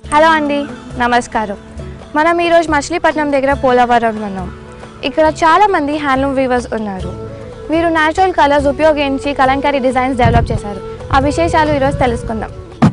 Hello అండి నమస్కారం మనం ఈరోజు మచిలీపట్నం దగ్గర పోలవరం ఉన్నాం ఇక్కడ చాలామంది హ్యాండ్లూమ్ వీవర్స్ ఉన్నారు వీరు న్యాచురల్ కలర్స్ ఉపయోగించి కలంకారీ డిజైన్స్ డెవలప్ చేశారు ఆ విశేషాలు ఈరోజు తెలుసుకుందాం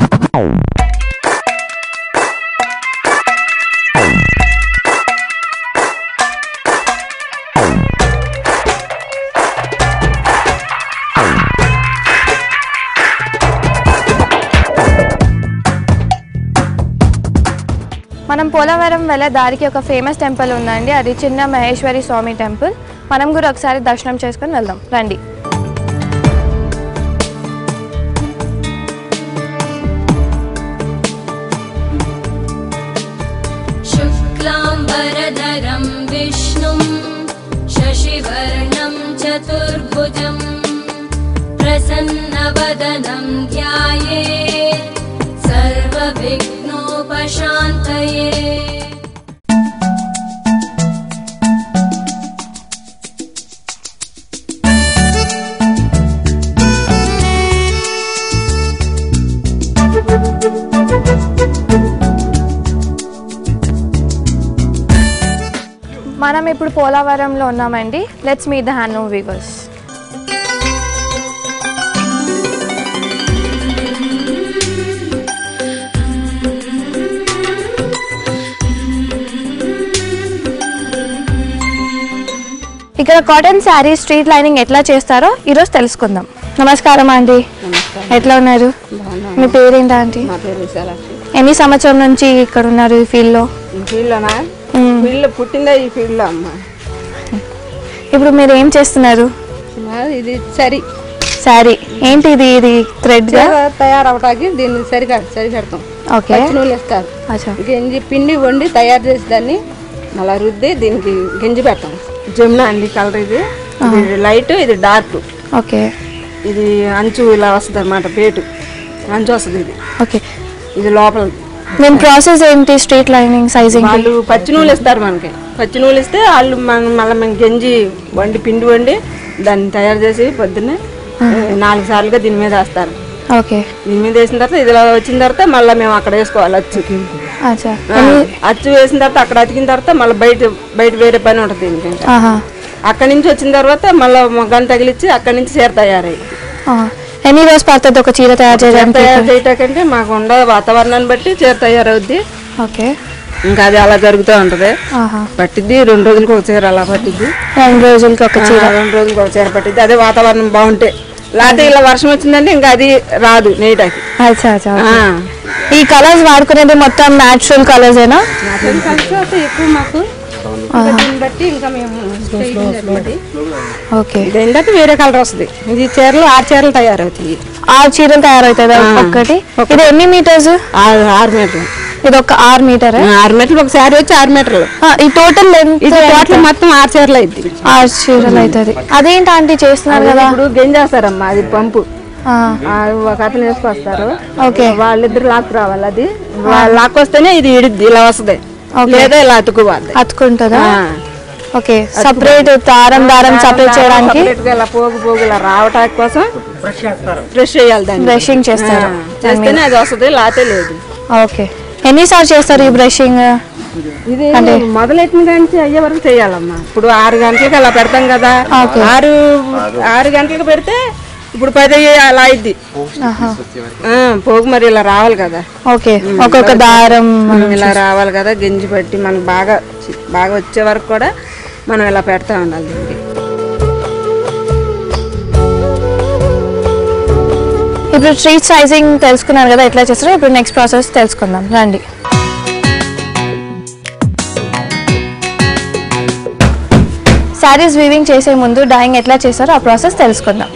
మనం పోలవరం వెళ్ళే దారికి ఒక ఫేమస్ టెంపుల్ ఉందండి అది చిన్న మహేశ్వరి స్వామి టెంపుల్ మనం కూడా ఒకసారి దర్శనం చేసుకొని వెళ్దాం రండి शुक्लाम्बरधरं विष्णुं शशिवर्णं चतुर्भुजं प्रसन्नवदनं ध्याये सर्वविघ्नोपशान्तये మనం ఇప్పుడు పోలవరంలో ఉన్నామండి let's meet the handloom weavers ఇక్కడ కాటన్ శారీ స్ట్రీట్ లైనింగ్ ఎట్లా చేస్తారో ఈరోజు తెలుసుకుందాం నమస్కారం ఆంటీ ఎట్లా ఉన్నారు మీ పేరేంటా ఆంటీ నా పేరు విశాలాక్షి ఎన్ని సంవత్సరం నుంచి ఇక్కడ ఉన్నారు ఈ ఫీల్డ్లో ఈ ఫీల్డ్లోనా ఫీల్డ్ పుట్టిందే ఈ ఫీల్డ్లో అమ్మ ఇప్పుడు మీరు ఏం చేస్తున్నారు మాది ఇది సరి శారీ ఏంటి ఇది ఇది థ్రెడ్ గా చీర తయారవటానికి దీన్ని సరిగా సరి పెడతాం ఓకే పచ్చి నూనెలు ఇస్తారు అచ్చా గంజి పిండి వండి తయారు చేసి దాన్ని అలా రుద్ది దీనికి గంజి పెడతాం జమున అండి కలర్ ఇది ఇది లైట్ ఇది డార్క్ ఓకే ఇది అంచు ఇలా వస్తుంది అనమాట పేటు అంచు వస్తుంది ఇది ఓకే ఇది లోపల దీని ప్రాసెస్ ఏంటి స్ట్రీట్ లైనింగ్ సైజింగ్ వాళ్ళు పచ్చి నూనెలు ఇస్తారు మనకి పచ్చి నూనెలు ఇస్తే వాళ్ళు మన మళ్ళీ మేము గంజి వండి పిండి వండి దాన్ని తయారు చేసి పొద్దున్నే ఏ, నాలుగు సార్లుగా దీని మీద వేస్తారు ఓకే దీని మీద వేసిన తర్వాత ఇది ఇలా వచ్చిన తర్వాత మళ్ళీ మేము అక్కడ వేసుకోవాలి అచ్చు అచ్చా ఆ, అచ్చు వేసిన తర్వాత అక్కడ అతికిన తర్వాత మళ్ళీ బయట బయట వేరే పని ఉంటుంది దీనికి ఇంకా. ఆహా అక్కడి నుంచి వచ్చిన తర్వాత మళ్ళీ గన్ తగిలిచ్చి అక్కడి నుంచి చీర తయారై ఆ. ఎన్ని రోజు పడుతుంది ఒక చీర తయారు చీర చేయడానికి తయారు చేయటాకంటే మాకు ఉండ వాతావరణాన్ని బట్టి చీర తయారవుద్ది ఓకే ఇంకా అది అలా జరుగుతూ ఉంటుంది ఆహా పట్టిద్ది రెండు రోజులకు ఒక చీర అలా పట్టిద్ది రెండు రోజులకి ఒక చీర ఆ, రెండు రోజులకు ఒక చీర పట్టిద్ది అదే వాతావరణం బాగుంటే లేకపోతే ఇలా వర్షం వచ్చిందంటే ఇంకా అది రాదు నేటాకి అచ్చా అచ్చా ఈ కలర్స్ వాడుకునేది మొత్తం న్యాచురల్ కలర్స్ ఏనా కలిసి అయితే ఎక్కువ మాకు ఇంకా దీన్ని బట్టి ఇంకా మేము చేయడం జరిగింది. ఓకే దీని బట్టి వేరే కలర్ వస్తుంది ఇది చీరలు ఆరు చీరలు తయారవుతాయి ఆరు చీరలు తయారవుతుంది ఒక్కటి ఇది ఎన్ని మీటర్స్ ఆరు ఆరు మీటర్లు ఇది ఒక ఆరు మీటర్ ఆ, ఆరు మీటర్లు ఒక శారీ వచ్చి ఆరు మీటర్లు ఈ టోటల్ లెంత్ ఇది టోటల్ మొత్తం ఆరు చీరలు అయింది ఆరు చీరలు అవుతుంది అదేంటి ఆంటీ చేస్తున్నారు కదా ఇప్పుడు గెంజేస్తారమ్మా అది పంపు ఆ, ఆ, ఒక అతను వేసుకొస్తారు ఓకే వాళ్ళిద్దరు లాక్ రావాలి అది వాళ్ళు లాక్ వస్తేనే ఇది ఇడిద్ది ఇలా వస్తుంది లేదా ఇలా అతుకుపోద్ది అతుకుంటుందా ఆ. ఓకే సపరేట్ దారం దారం సపరేట్ చేయడానికి Separate గా ఇలా పోగు పోగు ఇలా రావటానికి కోసం ఫ్రెష్ చేయాలి దాన్ని బ్రషింగ్ చేస్తారు ఆ, చేస్తేనే అది వస్తుంది లాతే లేదు ఓకే ఎన్నిసార్లు చేస్తారు ఈ బ్రషింగ్ ఇది మొదలెట్టిన కానీ అయ్యే వరకు చేయాలమ్మా ఇప్పుడు ఆరు గంటలకు అలా పెడతాం కదా ఆరు ఆరు గంటలకు పెడితే ఇప్పుడు పది అలా అయింది పోగు మరి ఇలా రావాలి కదా ఓకే ఒక్కొక్క దారం మనం ఇలా రావాలి కదా గంజి పట్టి మనకు బాగా బాగా వచ్చే వరకు కూడా మనం ఇలా పెడతా ఉండాలి దీనికి ఇప్పుడు స్ట్రీట్ సైజింగ్ తెలుసుకున్నారు కదా ఎట్లా చేస్తారో ఇప్పుడు నెక్స్ట్ ప్రాసెస్ తెలుసుకుందాం రండి శారీస్ వీవింగ్ చేసే ముందు డాయింగ్ ఎట్లా చేస్తారో ఆ ప్రాసెస్ తెలుసుకుందాం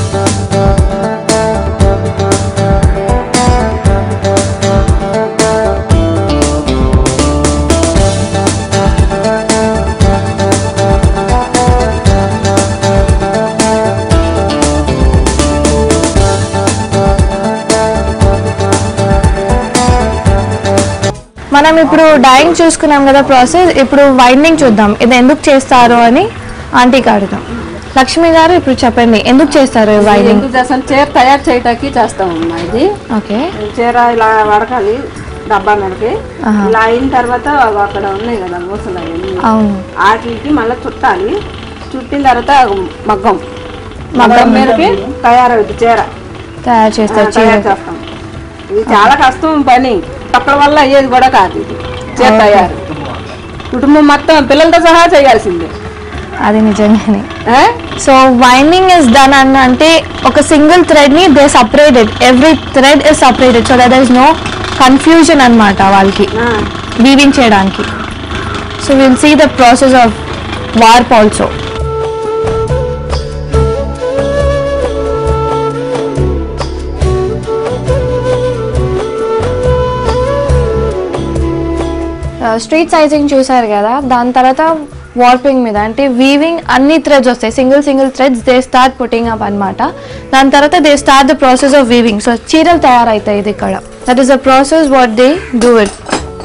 మనం ఇప్పుడు డైయింగ్ చూసుకున్నాం కదా ప్రాసెస్ ఇప్పుడు వైండింగ్ చూద్దాం ఇది ఎందుకు చేస్తారు అని ఆంటీకి అడుగుదాం లక్ష్మి గారు ఇప్పుడు చెప్పండి ఎందుకు చేస్తారు వైండింగ్ ఎందుకు చేస్తాం చీర తయారు చేయటానికి చేస్తామమ్మా ఇది ఓకే చీర ఇలా వడకాలి డబ్బా మీదకి ఆహా. ఇలా అయిన తర్వాత అవి అక్కడ ఉన్నాయి కదా మూసలు అవన్నీ అవును వాటికి మళ్ళీ చుట్టాలి చుట్టిన తర్వాత మగ్గం మగ్గం మగ్గం మీదకి తయారవుతుంది చీర తయారు ఆ, చేస్తారు చీర తయారు చేస్తాం ఇది చాలా కష్టం పని ఒక్కడి వల్ల అయ్యేది కూడా కాదు ఇది చీర తయారు కుటుంబం మొత్తం పిల్లలతో సహా చేయాల్సిందే అది నిజంగానే ఆ? సో వైండింగ్ ఇస్ డన్ అన్న అంటే ఒక సింగిల్ థ్రెడ్ ని they separated every thread is separated so that is no confusion అన్నమాట వాళ్ళకి ఆ. వీవింగ్ చేయడానికి so will see the process of warp also street sizing చూసారు కదా దాని తర్వాత వార్పింగ్ మీద అంటే వీవింగ్ అన్ని థ్రెడ్స్ వస్తాయి single single threads they start putting up అనమాట దాని తర్వాత they start the process of weaving so చీరలు తయారవుతాయి ఇది ఇక్కడ that is the process what they do it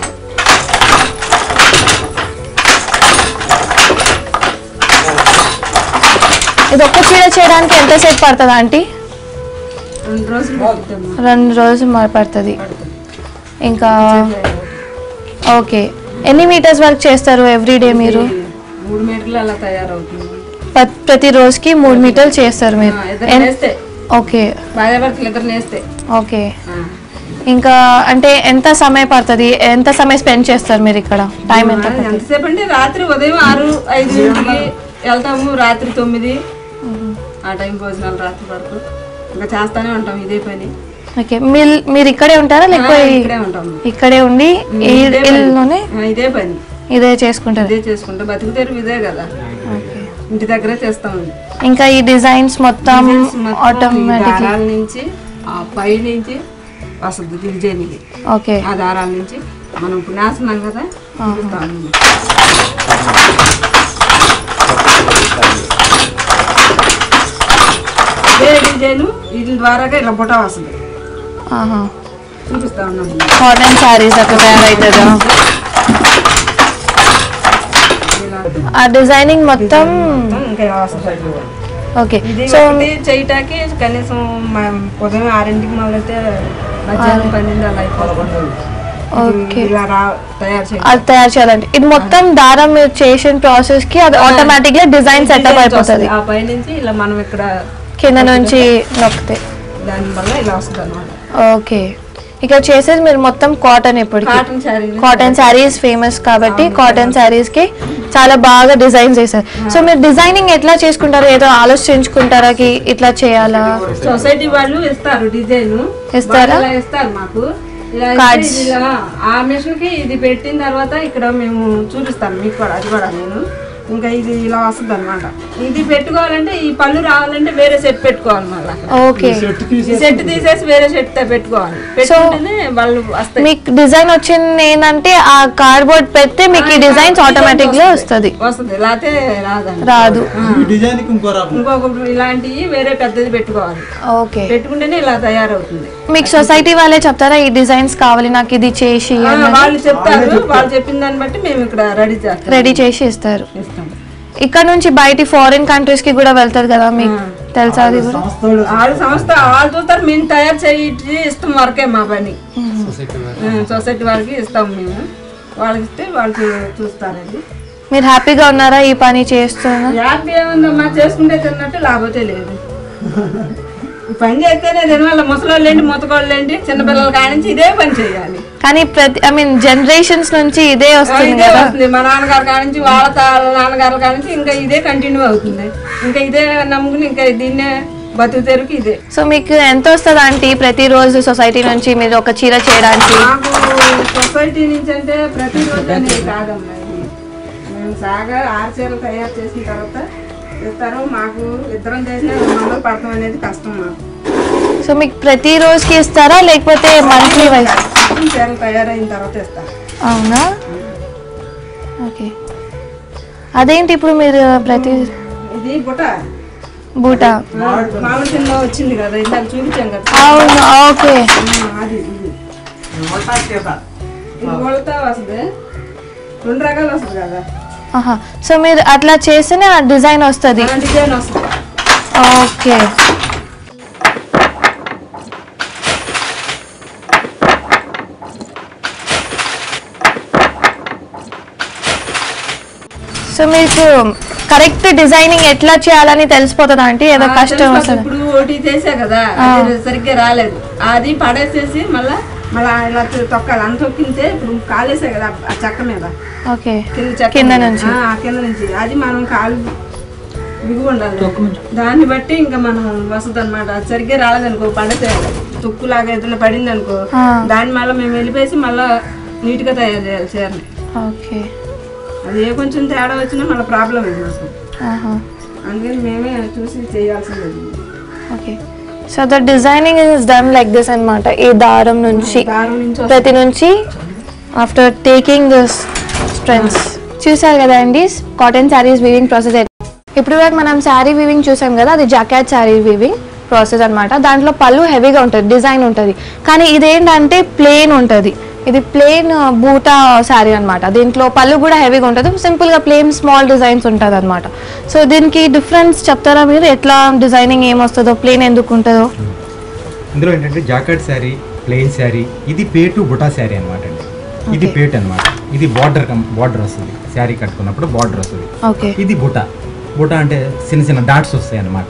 ఇది ఒక్క చీర చేయడానికి ఎంతసేపు పడుతుంది ఆంటీ రెండు రోజులు పడుతుందమ్మా. రెండు రోజులు మరి పడుతుంది ఇంకా ఓకే ఎన్ని మీటర్స్ వరకు చేస్తారు ఎవ్రీ డే మీరు మూడు మీటర్లు అలా తయారవుతుంది ప్ర- ప్రతి రోజుకి మూడు మీటర్లు చేస్తారు మీరు ఆ, ఇద్దరు ఎన్- నేస్తే ఓకే భార్యాభర్తలు ఇద్దరు నేస్తే ఓకే ఆ. ఇంకా అంటే ఎంత సమయం పడుతుంది ఎంత సమయం స్పెండ్ చేస్తారు మీరు ఇక్కడ టైం ఎంత పడుతుంది ఎంతసేపు అంటే రాత్రి ఉదయం ఆరు ఐదుకి వెళ్తాము రాత్రి తొమ్మిది ఆ టైం భోజనాలు రాత్రి వరకు ఇంకా చేస్తానే ఉంటాం ఇదే పని ఓకే మీరు మీరు ఇక్కడే ఉంటారా ఆ, లేకపోతే ఇక్కడే ఉంటాము ఇక్కడే ఉండి ఈ ఇదే పని. ఇల్లులోనే ఆ, ఇదే పని ఇదే చేసుకుంటారు ఇదే చేసుకుంటాం బతుకు తెరువు ఇదే కదా ఓకే ఇంటి దగ్గరే చేస్తాము ఇంకా ఈ డిజైన్స్ మొత్తం డిజైన్స్ మొత్తం ఈ ఆటోమేటిక్ దారాల నుంచి ఆ పై నుంచి వస్తుంది డిజైన్ ఇది ఓకే ఆ దారాల నుంచి మనం ఇప్పుడు నేస్తున్నాం కదా చూపిస్తాను. ఇదే డిజైన్ వీటి ద్వారాగా ఇలా బుట్ట వస్తుంది చూపిస్తా ఉన్నాము కాటన్ శారీస్ అక్కడ తయారవుతుందా ఇలా ఆ డిజైనింగ్ మొత్తం ఇంకా ఇలా వస్తుంది ఓకే ఇది సో ఒకటి చేయటానికి కనీసం మ- ఉదయం ఆరింటికి మొదలైతే మధ్యాహ్నం పన్నెండు అలా అయిపోతుంది ఓకే ఇలా రా తయారు చేయాలి అది తయారు చేయాలండి ఇది మొత్తం దారం మీరు చేసిన ప్రాసెస్ కి అది ఆటోమేటిక్ గా డిజైన్ సెటప్ అయిపోతుంది ఆ పై నుంచి ఇలా మనం ఇక్కడ కింద నుంచి నొక్కితే దాని వల్ల ఇలా వస్తుంది అనమాట ఓకే ఇక్కడ చేసేది మీరు మొత్తం కాటన్ ఇప్పటికి cotton sari cotton saris famous కాబట్టి కాటన్ శారీస్ కి చాలా బాగా డిజైన్ చేశారు సో మీరు డిజైనింగ్ ఎట్లా చేసుకుంటారు ఏదో ఆలోచించుకుంటారా కి ఇట్లా చేయాలా సొసైటీ వాళ్ళు ఇస్తారు డిజైన్ ఇస్తారా? ఇస్తారు మాకు ఇలా ఇస్తే Cards. ఇది ఇలా ఆ మిషన్ కి ఇది పెట్టిన తర్వాత ఇక్కడ మేము చూపిస్తాం మీకు కూడా అది కూడా నేను ఇంకా ఇది ఇలా వస్తుంది అనమాట ఇది పెట్టుకోవాలంటే ఈ పళ్ళు రావాలంటే వేరే సెట్ పెట్టుకోవాలి మళ్ళీ ఓకే ఈ సెట్ తీసేసి వేరే సెట్ పెట్టుకోవాలి పెట్టుకుంటేనే వాళ్ళు వస్తాయి మీకు డిజైన్ వచ్చింది ఏంటంటే ఆ కార్డ్బోర్డ్ పెడితే మీకు ఈ డిజైన్స్ ఆటోమేటిక్ గా వస్తుంది వస్తుంది లేకపోతే రాదండి రాదు ఈ డిజైన్ కి ఇంకో రాపు ఇంకొక ఇలాంటివి వేరే పెద్దది పెట్టుకోవాలి ఓకే పెట్టుకుంటేనే ఇలా తయారవుతుంది మీకు సొసైటీ వాళ్ళే చెప్తారా ఈ డిజైన్స్ కావాలి నాకు ఇది చేసి ఆ, వాళ్ళు చెప్తారు వాళ్ళు చెప్పిన దాన్ని బట్టి మేము ఇక్కడ రెడీ చేస్తాం రెడీ చేసి ఇస్తారు ఇస్తాం ఇక్కడ నుంచి బయట ఫారిన్ కంట్రీస్ కి కూడా వెళ్తారు కదా మీకు తెలుసా అది కూడా సంస్థలు వాళ్ళ సంస్థ వాళ్ళు చూస్తారు మేము తయారు చేయించి ఇస్తాం వరకే మా పని సొసైటీ వాళ్ళకి ఇస్తాం మేము వాళ్ళకి ఇస్తే వాళ్ళు చూ- చూస్తారండి మీరు హ్యాపీగా ఉన్నారా ఈ పని చేస్తున్నా హ్యాపీ ఏముందమ్మా చేసుకుంటే తిన్నట్టు లేకపోతే లేదు ఈ పని చేస్తేనే తినాలి ముసలోళ్ళు ఏంటి ముతకోళ్ళు ఏంటి చిన్నపిల్లల కానించి ఇదే పని చేయాలి కానీ ప్రతి ఐ మీన్ జనరేషన్స్ నుంచి ఇదే ఆ, వస్తుంది ఇదే కదా వస్తుంది మా నాన్నగారి కానించి వాళ్ళ తా- నాన్నగారి కానించి ఇంకా ఇదే కంటిన్యూ అవుతుంది ఇంకా ఇదే నమ్ముకుని ఇంకా దీన్నే బతుకు తెరుకు ఇదే సో మీకు ఎంత వస్తుంది ఆంటీ ప్రతిరోజు సొసైటీ నుంచి మీరు ఒక చీర చేయడానికి మాకు సొసైటీ నుంచి అంటే ప్రతిరోజు అనేది కాదమ్మా ఇది మేము సాగా ఆరు చీరలు తయారు చేసిన తర్వాత ఇస్తారు మాకు ఇద్దరం చేసిన రెండు వందలు పడతాం అనేది కష్టం మాకు సో మీకు ప్రతి రోజుకి ఇస్తారా లేకపోతే మంత్లీ వైజ్ మొత్తం చీరలు తయారైన తర్వాత ఇస్తారు అవునా ఓకే అదేంటి ఇప్పుడు మీరు ప్రతి ఇది బుట బూట మామూలు చిన్న వచ్చింది కదా ఇందాక చూపించాం కదా అవును ఓకే ఆ, అది ఇది ఇది కొలత వస్తుంది రెండు రకాలు వస్తుంది కదా ఆహా సో మీరు అట్లా చేస్తేనే ఆ డిజైన్ వస్తుంది ఆ డిజైన్ వస్తుంది ఓకే సో మీకు కరెక్ట్ డిజైనింగ్ ఎట్లా చేయాలని తెలిసిపోతుందా అంటే ఏదో ఆ, కష్టం తెలుసు వస్తుంది ఇప్పుడు ఓటీ చేసా కదా అది సరిగ్గా రాలేదు అది పడేసేసి మళ్ళా మళ్ళా ఇలా తొక్కాలి అంత తొక్కితే ఇప్పుడు కాలేసా కదా ఆ చెక్క మీద ఓకే కింద చెక్క కింద మీద. నుంచి. ఆ, కింద నుంచి అది మనం కాలు బిగు ఉండాలి దాన్ని బట్టి ఇంకా మనం వసతి అనమాట అది సరిగ్గా రాలేదనుకో పడితే తుక్కులాగా ఏదైనా పడింది అనుకో ఆ. దాన్ని మళ్ళీ మేము వెళ్ళిపోసి మళ్ళీ నీట్గా తయారు చేయాలి చీరని ఓకే అది ఏ కొంచెం తేడా వచ్చినా మళ్ళీ ప్రాబ్లం ఇది మాకు ఆహా అందుకని మేమే చూసి చేయాల్సింది okay so the designing is done like this అన్నమాట ఈ దారం నుంచి దారం నుంచి ప్రతి నుంచి ఆఫ్టర్ టేకింగ్ దిస్ స్ట్రెంగ్స్ చూసారు కదా అండి కాటన్ శారీస్ వీవింగ్ ప్రాసెస్ ఇప్పుడు వరకు మనం శారీ వీవింగ్ చూసాం కదా అది జాకెట్ శారీ వీవింగ్ ప్రాసెస్ అన్నమాట దాంట్లో పళ్ళు హెవీగా ఉంటుంది డిజైన్ ఉంటుంది కానీ ఇదేంటంటే ప్లెయిన్ ఉంటుంది ఇది ప్లెయిన్ బూటా శారీ అన్నమాట దీంట్లో పళ్ళు కూడా హెవీగా ఉంటుంది సింపుల్గా ప్లెయిన్ స్మాల్ డిజైన్స్ ఉంటుంది అనమాట సో దీనికి డిఫరెన్స్ చెప్తారా మీరు ఎట్లా డిజైనింగ్ ఏమొస్తుందో ప్లెయిన్ ఎందుకు ఉంటుందో ఇందులో ఏంటంటే జాకెట్ శారీ ప్లెయిన్ శారీ ఇది పేటు బుటా శారీ అనమాట అండి ఇది పేట్ అన్నమాట ఇది బార్డర్ బార్డర్ వస్తుంది శారీ కట్టుకున్నప్పుడు బార్డర్ వస్తుంది ఓకే ఇది బుటా బుటా అంటే చిన్న చిన్న డాట్స్ వస్తాయి అన్నమాట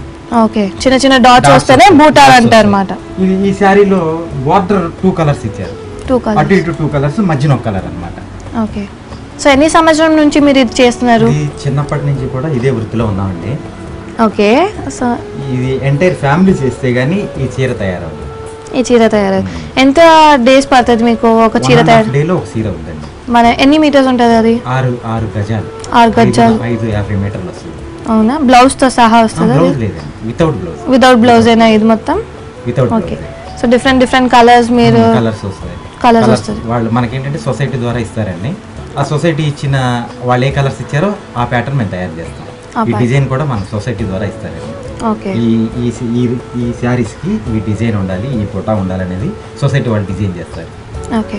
ఓకే చిన్న చిన్న డాట్స్ Dots వస్తేనే వస్తాయి. బూటాలు Dots అంటారు వస్తాయి. అనమాట ఇది ఈ శారీలో బార్డర్ టూ కలర్స్ ఇచ్చారు టూ కలర్ అటు ఇటు టూ కలర్స్ మధ్యన ఒక కలర్ అన్నమాట ఓకే సో ఎన్ని సంవత్సరం నుంచి మీరు ఇది చేస్తున్నారు ఇది చిన్నప్పటి నుంచి కూడా ఇదే వృత్తిలో ఉన్నామండి ఓకే సో ఇది ఎంటైర్ ఫ్యామిలీ చేస్తే గానీ ఈ చీర తయారవుతుంది ఈ చీర తయారు ఎంత డేస్ పడుతుంది మీకు ఒక చీర తయారు డేలో ఒక చీర అవుతుంది మన ఎన్ని మీటర్స్ ఉంటుంది అది ఆరు ఆరు గజాలు ఆరు గజాలు ఐదు- ఐదు యాభై మీటర్లు వస్తుంది అవునా బ్లౌజ్ తో సహా వస్తుంది బ్లౌజ్ లేదండి వితౌట్ బ్లౌజ్ వితౌట్ బ్లౌజ్ అయినా ఇది మొత్తం without okay so different different colours మీరు కలర్స్ వస్తాయి Colours Colours వస్తాయి. వాళ్ళు మనకేంటంటే సొసైటీ ద్వారా ఇస్తారండి ఆ సొసైటీ ఇచ్చిన వాళ్ళు ఏ కలర్స్ ఇచ్చారో ఆ ప్యాటర్న్ మేము తయారు చేస్తాం ఆ ఈ డిజైన్ కూడా మన సొసైటీ ద్వారా ఇస్తారండి ఓకే ఈ ఈ ఈ ఈ శారీస్కి ఈ డిజైన్ ఉండాలి ఈ ఫోటో ఉండాలనేది సొసైటీ వాళ్ళు డిజైన్ చేస్తారు ఓకే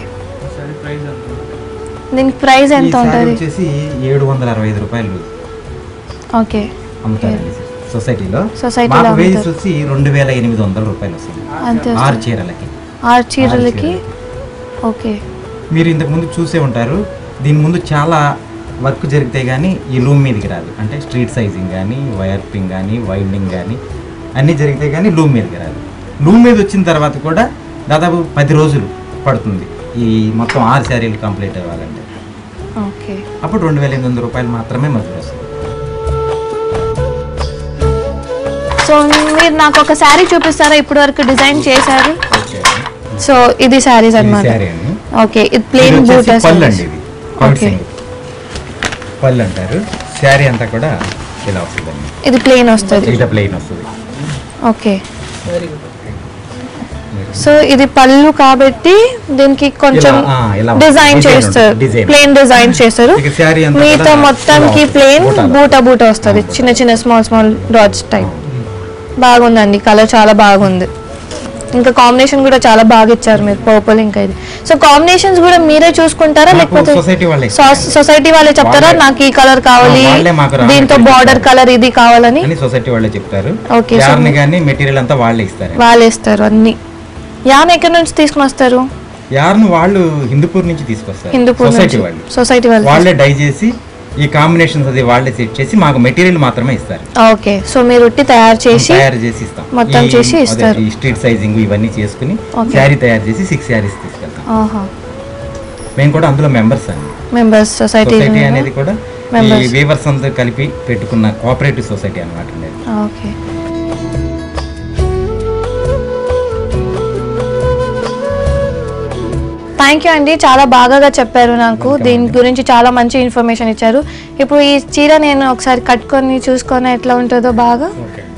దీనికి ప్రైస్ ఈ ఎంత శారీ ఉంటుంది వచ్చేసి ఏడు వందల అరవై ఐదు రూపాయలు ఓకే అమ్ముతారండి సొసైటీలో సొసైటీలో మాకు వేసి అమ్ముతారు. వచ్చి రెండు వేల ఎనిమిది వందల రూపాయలు వస్తుంది అంతే ఆరు చీరలకి ఆరు చీరలకి చీరలకి. ఓకే మీరు ఇంతకు ముందు చూసే ఉంటారు దీని ముందు చాలా వర్క్ జరిగితే కానీ ఈ లూమ్ మీదకి రాదు అంటే స్ట్రీట్ సైజింగ్ కానీ వైర్పింగ్ కానీ వైండింగ్ కానీ అన్నీ జరిగితే కానీ లూమ్ మీదకి రాదు లూమ్ మీద వచ్చిన తర్వాత కూడా దాదాపు పది రోజులు పడుతుంది ఈ మొత్తం ఆరు శారీలు కంప్లీట్ అవ్వాలంటే ఓకే అప్పుడు రెండు వేల ఎనిమిది వందల రూపాయలు మాత్రమే మధ్య వస్తుంది సో మీరు నాకు ఒక శారీ చూపిస్తారా ఇప్పటి వరకు డిజైన్ చేశారు ఓకే సో ఇది శారీస్ ఇది అన్నమాట శారీ అండి ఓకే ఇది ప్లెయిన్ ఇది వచ్చేసి బూటా పళ్ళు అండి ఇది పళ్ళు ఓకే సింగిల్. పళ్ళు అంటారు శారీ అంతా కూడా ఇలా వస్తుందండి ఇది ప్లెయిన్ వస్తుంది ఇలా ప్లెయిన్ వస్తుంది ఓకే సో ఇది పళ్ళు కాబట్టి దీనికి కొంచెం ఇలా, ఆ, ఇలా డిజైన్ design చేస్తారు ఉంటుంది, design. ప్లెయిన్ డిజైన్ చేస్తారు ఇక శారీ అంతా మిగతా కూడా మొత్తంకి ఇలా ప్లెయిన్ బూటాలు. బూటా బూటా వస్తుంది చిన్న చిన్న స్మాల్ స్మాల్ డాట్స్ టైప్ బాగుందండి కలర్ చాలా బాగుంది ఇంకా కాంబినేషన్ కూడా చాలా బాగా ఇచ్చారు మీరు పర్పుల్ ఇంకా ఇది సో కాంబినేషన్స్ కూడా మీరే చూసుకుంటారా మాకు లేకపోతే society వాళ్ళే సొసైటీ వాళ్ళే చెప్తారా వాళ్ళే- నాకు ఈ కలర్ కావాలి ఆ, వాళ్ళే మాకు రా దీంతో material బార్డర్ ఇస్తారు. కలర్ ఇది కావాలని అని సొసైటీ వాళ్ళే చెప్తారు Okay, so- యార్న్ కానీ మెటీరియల్ అంతా వాళ్ళే ఇస్తారు వాళ్ళు ఇస్తారు అన్ని యాన్ ఎక్కడి నుంచి తీసుకుని వస్తారు యార్న్ వాళ్ళు హిందూపూర్ నుంచి తీసుకొస్తారు హిందూపూర్ సొసైటీ నుంచి వాళ్ళు సొసైటీ వాళ్ళు వాళ్ళే డై చేసి ఈ కాంబినేషన్స్ అది వాళ్ళే సెట్ చేసి మాకు మెటీరియల్ మాత్రమే ఇస్తారు ఓకే సో మీరు ఉట్టి తయారు చేసి తయారు చేసి ఇస్తాం మొత్తం ఈ- చేసి అదే, ఇస్తారు. ఈ స్ట్రీట్ సైజింగ్ ఇవన్నీ చేసుకుని Okay. శారీ తయారు చేసి సిక్స్ శారీస్ తీసుకెళ్తాం ఆహా మేము కూడా అందులో మెంబర్స్ అండి మెంబర్స్ సొసైటీ సొసైటీ అనేది కూడా ఈ Members. వీవర్స్ అంతా కలిపి పెట్టుకున్న కోఆపరేటివ్ సొసైటీ అనమాట అండి అది. ఓకే థ్యాంక్ యూ అండి చాలా బాగా చెప్పారు నాకు దీని గురించి చాలా మంచి ఇన్ఫర్మేషన్ ఇచ్చారు ఇప్పుడు ఈ చీర నేను ఒకసారి కట్టుకొని చూసుకొని ఎట్లా ఉంటుందో బాగా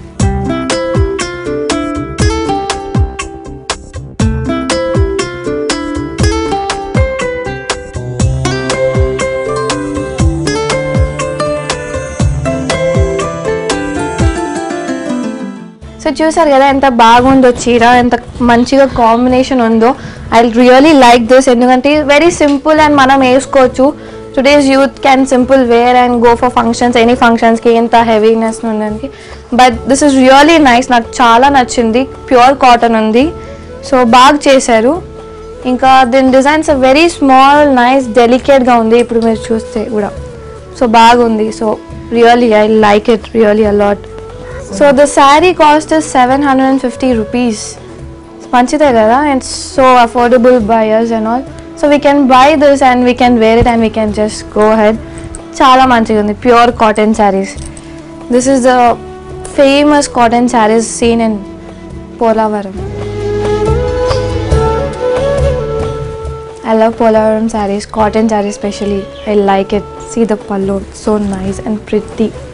సో చూసారు కదా ఎంత బాగుందో చీర ఎంత మంచిగా కాంబినేషన్ ఉందో ఐ రియలీ లైక్ దిస్ ఎందుకంటే వెరీ సింపుల్ అండ్ మనం వేసుకోవచ్చు today's youth can simple wear and go for functions any ఫంక్షన్స్కి ఎంత హెవీనెస్ ఉండడానికి but this is really nice నాకు చాలా నచ్చింది ప్యూర్ కాటన్ ఉంది సో బాగా చేశారు ఇంకా దీని డిజైన్స్ వెరీ స్మాల్ నైస్ డెలికేట్గా ఉంది ఇప్పుడు మీరు చూస్తే కూడా సో బాగుంది so really I like it really a lot so the sari cost is seven hundred and fifty rupees మంచిదే కదా and so affordable buyers and all so we can buy this and we can wear it and we can just go head చాలా మంచిగా ఉంది pure cotton saris this is the famous cotton saris scene in Polavaram I love Polaram sarees, cotton sarees especially. I like it. See the pallu, so nice and pretty.